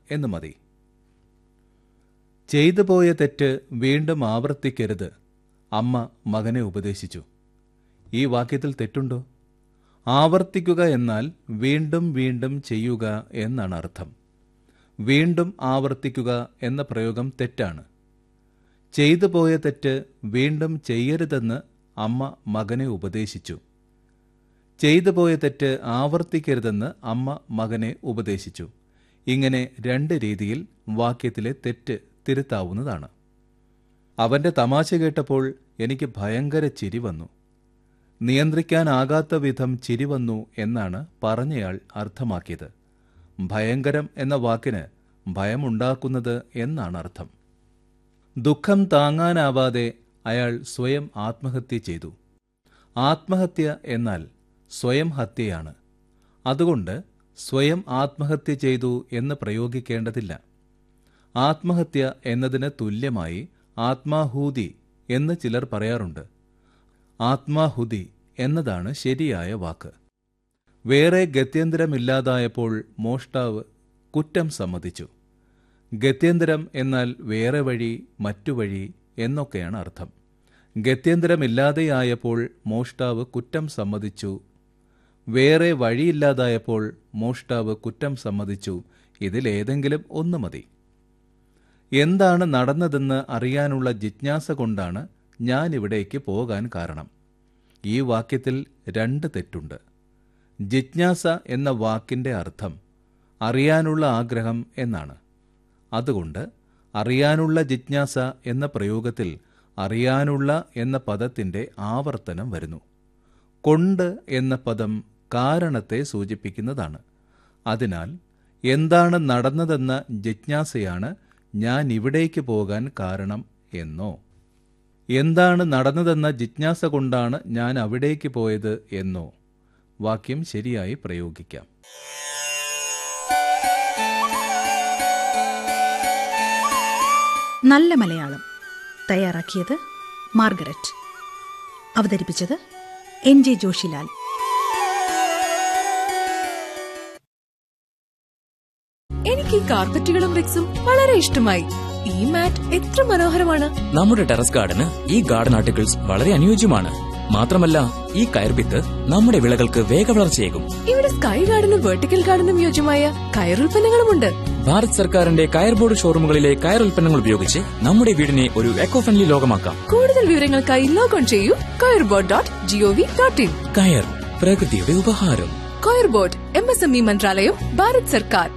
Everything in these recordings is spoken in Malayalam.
എന്ന് മതി ചെയ്തു പോയ തെറ്റ് വീണ്ടും ആവർത്തിക്കരുത് അമ്മ മകനെ ഉപദേശിച്ചു ഈ വാക്യത്തിൽ തെറ്റുണ്ടോ ആവർത്തിക്കുക എന്നാൽ വീണ്ടും വീണ്ടും ചെയ്യുക എന്നാണ് അർത്ഥം വീണ്ടും ആവർത്തിക്കുക എന്ന പ്രയോഗം തെറ്റാണ് ചെയ്തു പോയ തെറ്റ് വീണ്ടും ചെയ്യരുതെന്ന് അമ്മ മകനെ ഉപദേശിച്ചു ചെയ്തു പോയ തെറ്റ് ആവർത്തിക്കരുതെന്ന് അമ്മ മകനെ ഉപദേശിച്ചു ഇങ്ങനെ രണ്ട് രീതിയിൽ വാക്യത്തിലെ തെറ്റ് തിരുത്താവുന്നതാണ് അവന്റെ തമാശ കേട്ടപ്പോൾ എനിക്ക് ഭയങ്കര ചിരി വന്നു നിയന്ത്രിക്കാനാകാത്ത വിധം ചിരി വന്നു എന്നാണ് പറഞ്ഞയാൾ അർത്ഥമാക്കിയത് ഭയങ്കരം എന്ന വാക്കിന് ഭയമുണ്ടാക്കുന്നത് എന്നാണ് അർത്ഥം ദുഃഖം താങ്ങാനാവാതെ അയാൾ സ്വയം ആത്മഹത്യ ചെയ്തു ആത്മഹത്യ എന്നാൽ സ്വയം ഹത്യയാണ് അതുകൊണ്ട് സ്വയം ആത്മഹത്യ ചെയ്തു എന്ന് പ്രയോഗിക്കേണ്ടതില്ല ആത്മഹത്യ എന്നതിന് തുല്യമായി ആത്മാഹൂതി എന്ന് ചിലർ പറയാറുണ്ട് ആത്മാഹുതി എന്നതാണ് ശരിയായ വാക്ക് വേറെ ഗത്യന്തരമില്ലാതായപ്പോൾ മോഷ്ടാവ് കുറ്റം സമ്മതിച്ചു ഗത്യന്തരം എന്നാൽ വേറെ വഴി മറ്റു വഴി എന്നൊക്കെയാണ് അർത്ഥം ഗത്യന്തരമില്ലാതെയായപ്പോൾ മോഷ്ടാവ് കുറ്റം സമ്മതിച്ചു വേറെ വഴിയില്ലാതായപ്പോൾ മോഷ്ടാവ് കുറ്റം സമ്മതിച്ചു ഇതിലേതെങ്കിലും ഒന്ന് മതി എന്താണ് നടന്നതെന്ന് അറിയാനുള്ള ജിജ്ഞാസ കൊണ്ടാണ് ഞാൻ ഇവിടേക്ക് പോകാൻ കാരണം ഈ വാക്യത്തിൽ രണ്ട് തെറ്റുണ്ട് ജിജ്ഞാസ എന്ന വാക്കിന്റെ അർത്ഥം അറിയാനുള്ള ആഗ്രഹം എന്നാണ് അതുകൊണ്ട് അറിയാനുള്ള ജിജ്ഞാസ എന്ന പ്രയോഗത്തിൽ അറിയാനുള്ള എന്ന പദത്തിന്റെ ആവർത്തനം വരുന്നു കൊണ്ട് എന്ന പദം കാരണത്തെ സൂചിപ്പിക്കുന്നതാണ് അതിനാൽ എന്താണ് നടന്നതെന്ന ജിജ്ഞാസയാണ് ഞാൻ ഇവിടേക്ക് പോകാൻ കാരണം എന്നോ എന്താണ് നടന്നതെന്ന ജിജ്ഞാസ കൊണ്ടാണ് ഞാൻ അവിടേക്ക് പോയത് എന്നോ വാക്യം ശരിയായി പ്രയോഗിക്കാം നല്ല മലയാളം തയ്യാറാക്കിയത് മാർഗരറ്റ് അവതരിപ്പിച്ചത് എൻ ജെ ജോഷിലാൽ എനിക്ക് ഈ കാർപ്പറ്റുകളും റിക്സും വളരെ ഇഷ്ടമായി ഈ മാറ്റ് എത്ര മനോഹരമാണ് നമ്മുടെ ടെറസ് ഗാർഡന് ഈ ഗാർഡൻ ആർട്ടിക്കിൾസ് വളരെ അനുയോജ്യമാണ് മാത്രമല്ല ഈ കയർഭിത്ത് നമ്മുടെ വിളകൾക്ക് വേഗവളർച്ചയേകും ഇവിടെ സ്കൈ ഗാർഡനും വെർട്ടിക്കൽ ഗാർഡനും യോജ്യമായ കയറുൽപ്പന്നങ്ങളുമുണ്ട് ഭാരത് സർക്കാരിന്റെ കയർ ബോർഡ് ഷോറൂമുകളിലെ കയർ ഉൽപ്പന്നങ്ങൾ ഉപയോഗിച്ച് നമ്മുടെ വീടിനെ ഒരു എക്കോ ഫ്രണ്ട്ലി ലോകമാക്കാം കൂടുതൽ വിവരങ്ങൾക്കായി ലോഗോൺ ചെയ്യൂ coir board dot G O V dot in കയർ പ്രകൃതിയുടെ ഉപഹാരം coir board M S M E മന്ത്രാലയം ഭാരത് സർക്കാർ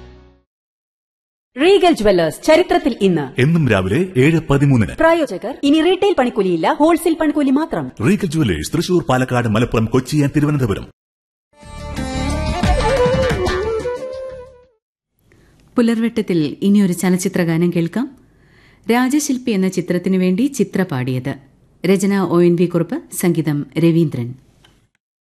റീഗൽ ജുവല്ലേഴ്സ് ചരിത്രത്തിൽ ഇന്ന് എന്നും രാവിലെ ഏഴ് പതിമൂന്നിന് പ്രായോജകർ ഇനി റീറ്റെയിൽ പണിക്കൂലിയില്ല ഹോൾസെയിൽ പണിക്കൂലി മാത്രം Regal Jewellers Thrissur Palakkad Malappuram Kochi and Thiruvananthapuram പുലർവെട്ടത്തിൽ ഇനിയൊരു ചലച്ചിത്ര ഗാനം കേൾക്കാം രാജശില്പി എന്ന ചിത്രത്തിനു വേണ്ടി ചിത്ര പാടിയത് രചന ഒ എൻ വി കുറുപ്പ് സംഗീതം രവീന്ദ്രൻ